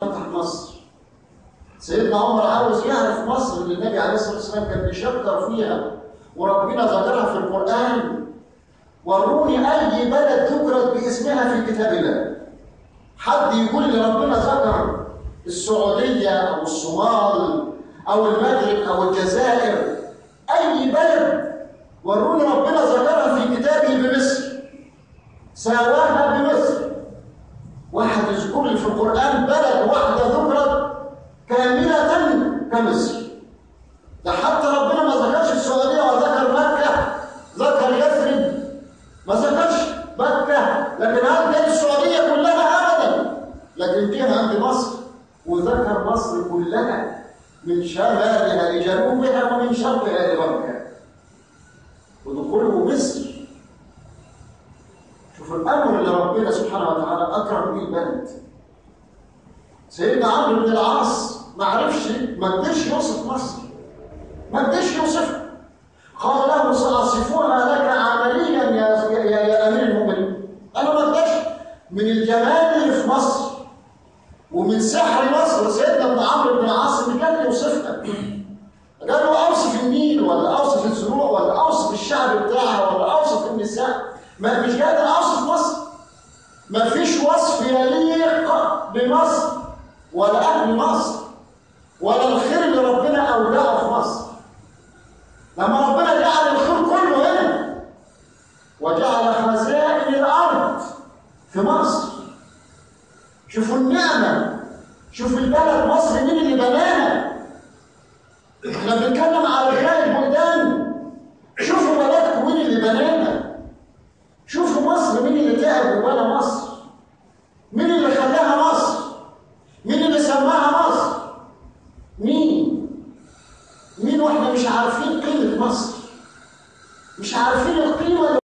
فتح مصر سيدنا عمر عاوز يعرف مصر اللي النبي عليه الصلاه والسلام كان بيشكر فيها وربنا ذكرها في القران وروني اي بلد ذكرت باسمها في كتاب الله حد يقول لي ربنا ذكر السعوديه او الصومال او المغرب او الجزائر اي بلد وروني ربنا ذكرها في كتابه بمصر ساواها بمصر واحد يذكر لي في القرآن بلد واحدة ذكرت كاملة كمصر ده حتى ربنا ما ذكرش السعودية وذكر مكة ذكر يثرب ما ذكرش مكة لكن هل جت السعودية كلها أبدا لكن جه عند مصر وذكر مصر كلها من شمالها لجنوبها ومن شرقها لغربها ودخوله مصر شوف الامر اللي ربنا سبحانه وتعالى اكرم به البلد سيدنا عمرو بن العاص ما عرفش ما قدرش يوصف مصر ما قدرش يوصفها قال له ساصفها لك عمليا يا يا, يا امير المؤمنين انا ما اقدرش من الجمال اللي في مصر ومن سحر مصر سيدنا ابن عمرو بن العاص اللي كان يوصفها قال له اوصف النيل ولا اوصف الزروع ولا اوصف الشعب بتاعها ولا اوصف النساء ما مش قادر اوصف مصر ما فيش وصف يليق بمصر ولا اهل مصر ولا الخير اللي ربنا اودعه في مصر لما ربنا جعل الخير كله هنا وجعل خزائن الارض في مصر شوفوا النعمه شوف البلد مصر مين اللي بناها احنا بنتكلم على خالد بلدان شوفوا بلدكم مين اللي بناها شوفوا مصر مين اللي تعب وبنى مصر مين اللي خلاها مصر مين اللي سماها مصر مين مين واحنا مش عارفين قيمة مصر مش عارفين القيمة